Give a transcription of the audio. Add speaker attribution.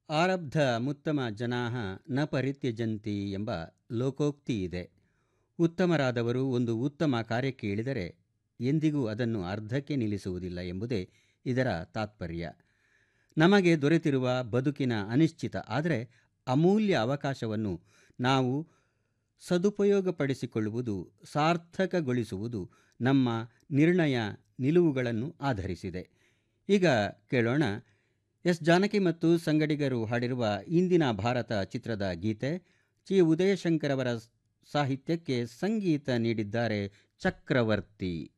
Speaker 1: ಆರಬ್ಧ ಮುತ್ತಮ ಜನಾಹ ನ ಪರಿತ್ಯಜಂತಿ ಎಂಬ ಲೋಕೋಕ್ತಿ ಇದೆ ಉತ್ತಮರಾದವರು ಒಂದು ಉತ್ತಮ ಕಾರ್ಯಕ್ಕೆ ಇಳಿದರೆ ಎಂದಿಗೂ ಅದನ್ನು ಅರ್ಧಕ್ಕೆ ನಿಲ್ಲಿಸುವುದಿಲ್ಲ ಎಂಬುದೇ ಇದರ ತಾತ್ಪರ್ಯ ನಮಗೆ ದೊರೆತಿರುವ ಬದುಕಿನ ಅನಿಶ್ಚಿತ ಆದರೆ ಅಮೂಲ್ಯ ಅವಕಾಶವನ್ನು ನಾವು ಸದುಪಯೋಗಪಡಿಸಿಕೊಳ್ಳುವುದು ಸಾರ್ಥಕಗೊಳಿಸುವುದು ನಮ್ಮ ನಿರ್ಣಯ ನಿಲುವುಗಳನ್ನು ಆಧರಿಸಿದೆ ಈಗ ಕೇಳೋಣ ಎಸ್ ಜಾನಕಿ ಮತ್ತು ಸಂಗಡಿಗರು ಹಾಡಿರುವ ಇಂದಿನ ಭಾರತ ಚಿತ್ರದ ಗೀತೆ ಚಿ ಉದಯಶಂಕರ್ ಅವರ ಸಾಹಿತ್ಯಕ್ಕೆ ಸಂಗೀತ ನೀಡಿದ್ದಾರೆ ಚಕ್ರವರ್ತಿ